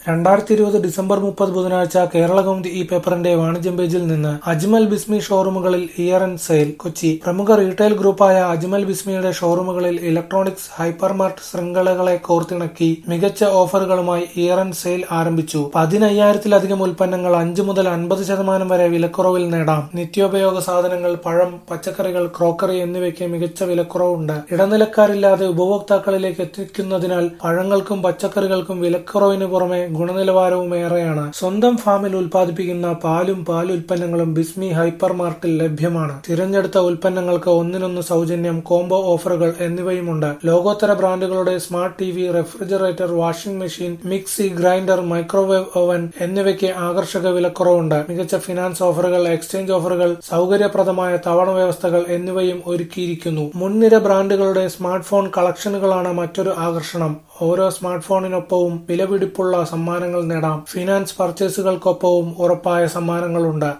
രണ്ടായിരത്തി ഇരുപത് ഡിസംബർ മുപ്പത് ബുധനാഴ്ച കേരളകൗമുദി ഈ പേപ്പറിന്റെ വാണിജ്യം പേജിൽ നിന്ന് അജ്മൽ ബിസ്മി ഷോറൂമുകളിൽ ഇയർ ആൻഡ് സെയിൽ കൊച്ചി പ്രമുഖ റീറ്റെയിൽ ഗ്രൂപ്പായ അജ്മൽ ബിസ്മിയുടെ ഷോറൂമുകളിൽ ഇലക്ട്രോണിക്സ് ഹൈപ്പർമാർട്ട് ശൃംഖലകളെ കോർത്തിണക്കി മികച്ച ഓഫറുകളുമായി ഇയർ ആൻഡ് സെയിൽ ആരംഭിച്ചു പതിനയ്യായിരത്തിലധികം ഉൽപ്പന്നങ്ങൾ അഞ്ചു മുതൽ അൻപത് ശതമാനം വരെ വിലക്കുറവിൽ നേടാം നിത്യോപയോഗ സാധനങ്ങൾ പഴം പച്ചക്കറികൾ ക്രോക്കറി എന്നിവയ്ക്ക് മികച്ച വിലക്കുറവുണ്ട് ഇടനിലക്കാരില്ലാതെ ഉപഭോക്താക്കളിലേക്ക് എത്തിക്കുന്നതിനാൽ പഴങ്ങൾക്കും പച്ചക്കറികൾക്കും വിലക്കുറവിന് പുറമെ ഗുണനിലവാരവും ഏറെയാണ് സ്വന്തം ഫാമിൽ ഉൽപ്പാദിപ്പിക്കുന്ന പാലും പാലുൽപ്പന്നങ്ങളും ബിസ്മി ഹൈപ്പർ മാർട്ടിൽ ലഭ്യമാണ് തിരഞ്ഞെടുത്ത ഉൽപ്പന്നങ്ങൾക്ക് ഒന്നിനൊന്ന് സൗജന്യം കോംബോ ഓഫറുകൾ എന്നിവയുമുണ്ട് ലോകോത്തര ബ്രാൻഡുകളുടെ smart T V refrigerator washing machine mixie grinder microwave oven എന്നിവയ്ക്ക് ആകർഷക വിലക്കുറവുണ്ട് മികച്ച ഫിനാൻസ് ഓഫറുകൾ എക്സ്ചേഞ്ച് ഓഫറുകൾ സൗകര്യപ്രദമായ തവണ വ്യവസ്ഥകൾ എന്നിവയും ഒരുക്കിയിരിക്കുന്നു മുൻനിര ബ്രാൻഡുകളുടെ സ്മാർട്ട് ഫോൺ കളക്ഷനുകളാണ് മറ്റൊരു ആകർഷണം ഓരോ സ്മാർട്ട് ഫോണിനൊപ്പവും വിലപിടിപ്പുള്ള സമ്മാനങ്ങൾ നേടാം ഫിനാൻസ് പർച്ചേസുകൾക്കൊപ്പവും ഉറപ്പായ സമ്മാനങ്ങളുണ്ട്